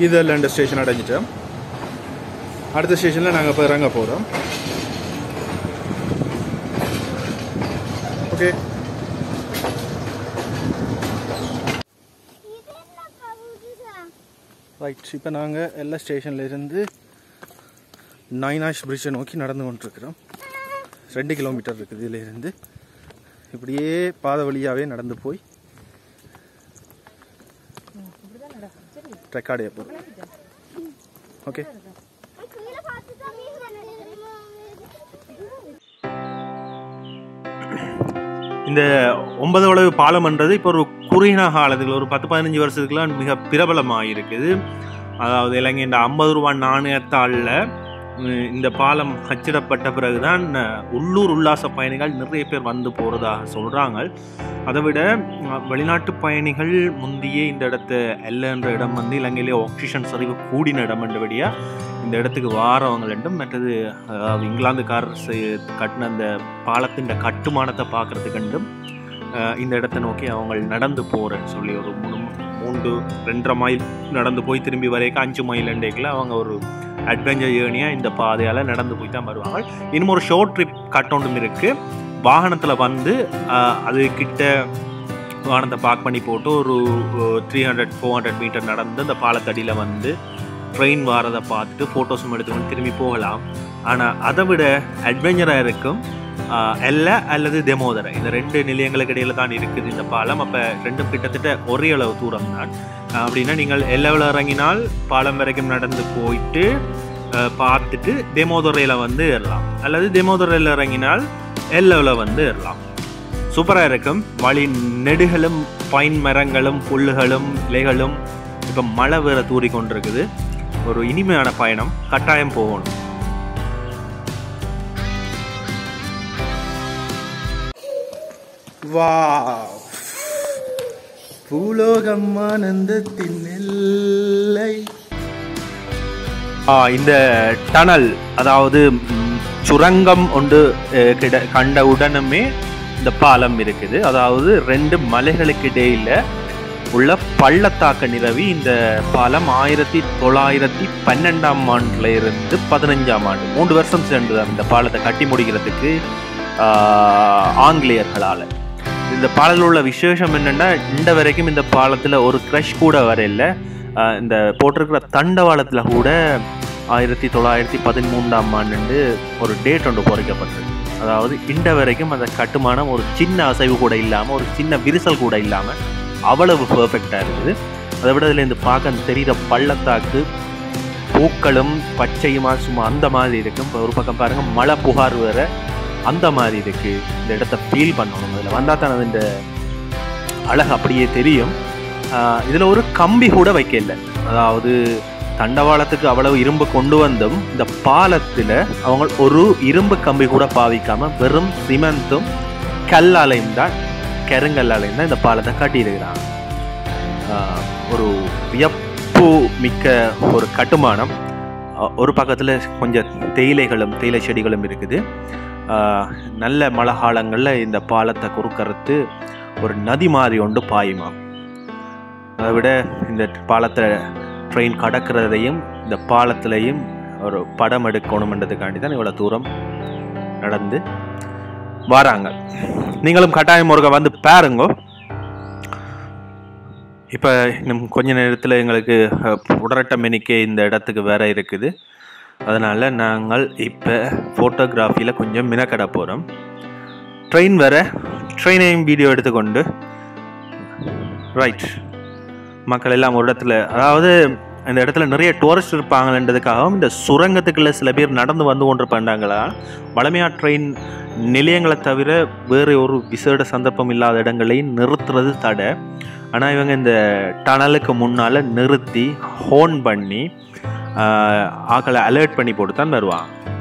இதெல்லாம் இந்த ஸ்டேஷன் அடைஞ்சிட்டோம் அடுத்த ஸ்டேஷனில் நாங்கள் இப்போ இறங்க போகிறோம் ஓகே ரைட் இப்போ நாங்கள் எல்லா ஸ்டேஷன்ல இருந்து நைனாஷ் பிரிட்ஜை நோக்கி நடந்து கொண்டிருக்கிறோம் ரெண்டு கிலோமீட்டர் இருக்குது இதிலிருந்து இப்படியே பாதை வழியாகவே நடந்து போய் ரெக்கார்டு போகிறோம் ஓகே இந்த ஒன்பது வளவு பாலம்ன்றது இப்போ ஒரு குறுகின காலத்துக்கு ஒரு பத்து பதினஞ்சு வருஷத்துக்குலாம் மிக பிரபலமாக இருக்குது அதாவது இலங்கை இந்த ஐம்பது ரூபா நாணயத்தாளில் உம், இந்த பாலம் அச்சிடப்பட்ட பிறகுதான் அஹ், உள்ளூர் உல்லாச பயணிகள் நிறைய பேர் வந்து போகிறதாக சொல்கிறாங்க அதை விட அஹ், வெளிநாட்டு பயணிகள் முந்தையே இந்த இடத்த எல்லைன்ற இடம் வந்து இலங்கையிலே ஆக்சிஜன் சரிவு கூடின இடம் என்றபடியாக இந்த இடத்துக்கு வாரவங்க ரெண்டும் மற்றது அதாவது இங்கிலாந்துக்காரர் செய்- கட்டின அந்த பாலத்தின் கட்டுமானத்தை பார்க்கறதுக்கண்டும் அஹ், இந்த இடத்தை நோக்கி அவங்க நடந்து போகிறேன்னு சொல்லி ஒரு மூணு மூன்று ரெண்டரை மைல் நடந்து போய் திரும்பி வரைக்கும் அஞ்சு மைல் ரெண்டேக்கில் அவங்க ஒரு அட்வென்ச்சர் ஏர்னியாக இந்த பாதையால் நடந்து போய் தான் வருவாங்க இன்னும் ஒரு ஷோர்ட் ட்ரிப் கட் ஒன்றும் இருக்குது வாகனத்தில் வந்து அஹ், அது கிட்ட வாகனத்தை பார்க் பண்ணி போட்டு ஒரு three hundred four hundred meter நடந்து அந்த பாலத்தடியில் வந்து ட்ரெயின் வாரதை பார்த்துட்டு ஃபோட்டோஸும் எடுத்துக்கொண்டு திரும்பி போகலாம் ஆனால் அதை விட அட்வென்ச்சராக இருக்கும் ஆஹ், எல்ல அல்லது தெமோதரை இந்த ரெண்டு நிலையங்களுக்கு இடையில தான் இருக்குது இந்த பாலம் அப்போ ரெண்டும் கிட்டத்தட்ட ஒரே அளவு தூரம் தான் ஆஹ், அப்படின்னா நீங்கள் எல்லவில் இறங்கினால் பாலம் வரைக்கும் நடந்து போயிட்டு ஆஹ், பார்த்துட்டு தெமோதரையில் வந்து ஏறலாம் அல்லது தெமோதரையில் இறங்கினால் எல்லவில் வந்து ஏறலாம் சூப்பராக இருக்கும் வழி நெடுகளும் பைன் மரங்களும் புல்லுகளும் இலைகளும் இப்போ மழை வேற தூறி கொண்டிருக்குது ஒரு இனிமையான பயணம் கட்டாயம் போகணும் வா பூலோகம் ஆனந்தத்தின் எல்லை இந்த டனல் அதாவது ம், சுரங்கம் ஒன்று அஹ், கிட கண்ட உடனுமே இந்த பாலம் இருக்குது அதாவது ரெண்டு மலைகளுக்கு இடையில உள்ள பள்ளத்தாக்க நிலவி இந்த பாலம் ஆயிரத்தி தொள்ளாயிரத்தி பன்னெண்டாம் ஆண்டுல இருந்து பதினஞ்சாம் ஆண்டு மூன்று வருஷம் சென்றது அந்த பாலத்தை கட்டி முடிக்கிறதுக்கு ஆஹ், ஆங்கிலேயர்களால இந்த பாலத்தில் உள்ள விசேஷம் என்னன்னா இந்த வரைக்கும் இந்த பாலத்துல ஒரு க்ரஷ் கூட வரையில ஆஹ், இந்த போட்டிருக்கிற தண்டவாளத்துல கூட ஆயிரத்தி தொள்ளாயிரத்தி பதிமூன்றாம் ஆண்டு ஒரு டேட் ஒன்று பொறிக்கப்பட்டது அதாவது இந்த வரைக்கும் அந்த கட்டுமானம் ஒரு சின்ன அசைவு கூட இல்லாமல் ஒரு சின்ன விரிசல் கூட இல்லாமல் அவ்வளவு பெர்ஃபெக்டாக இருக்குது அதை விட இதில் இந்த பார்க்க தெரிகிற பள்ளத்தாக்கு பூக்களும் பச்சையுமா சும்மா அந்த மாதிரி இருக்கும் இப்போ ஒரு பக்கம் பாருங்க மழை புகார் வேற அந்த மாதிரி இருக்கு இந்த இடத்த ஃபீல் பண்ணணும் இதில் வந்தால் தான் அது இந்த அழகு அப்படியே தெரியும் ஆஹ் இதுல ஒரு கம்பி கூட வைக்கல அதாவது தண்டவாளத்துக்கு அவ்வளவு இரும்பு கொண்டு வந்தும் இந்த பாலத்துல அவங்க ஒரு இரும்பு கம்பி கூட பாவிக்காம வெறும் சிமெண்ட்டும் கல்லாலையும் தான் கருங்கல்லாலையும் தான் இந்த பாலத்தை கட்டியிருக்கிறாங்க ஆஹ் ஒரு வியப்பு மிக்க ஒரு கட்டுமானம் ஆஹ் ஒரு பக்கத்துல கொஞ்சம் தேயிலைகளும் தேயிலை செடிகளும் இருக்குது ஆஹ் நல்ல மழை காலங்களில் இந்த பாலத்தை குறுக்கறுத்து ஒரு நதி மாதிரி ஒன்று பாயுமா அதை விட இந்த பாலத்தை ட்ரெயின் கடக்கிறதையும் இந்த பாலத்திலையும் ஒரு படம் எடுக்கணுன்றதுக்காண்டி தான் இவ்வளோ தூரம் நடந்து வராங்க நீங்களும் கட்டாயம் ஒருக்க வந்து பாருங்க இப்போ இன்னும் கொஞ்ச நேரத்தில் எங்களுக்கு அஹ், உடரட்டம் எண்ணிக்கை இந்த இடத்துக்கு வேற இருக்குது அதனால் நாங்கள் இப்போ ஃபோட்டோகிராஃபியில் கொஞ்சம் மினக்கட போகிறோம் ட்ரெயின் வேற ட்ரெயினையும் வீடியோ எடுத்துக்கொண்டு ரைட் மக்கள் எல்லாம் ஒரு இடத்துல அதாவது இந்த இடத்துல நிறைய டூரிஸ்ட் இருப்பாங்கன்றதுக்காகவும் இந்த சுரங்கத்துக்குள்ள சில பேர் நடந்து வந்து கொண்டு பண்ணாங்களா வளமையா ட்ரெயின் நிலையங்களை தவிர வேறு ஒரு விசேட சந்தர்ப்பம் இல்லாத இடங்களையும் நிறுத்துறது தடை ஆனால் இவங்க இந்த டனலுக்கு முன்னால் நிறுத்தி ஹோன் பண்ணி ஆஹ், ஆக்களை அலர்ட் பண்ணி போட்டு தான் வருவாங்க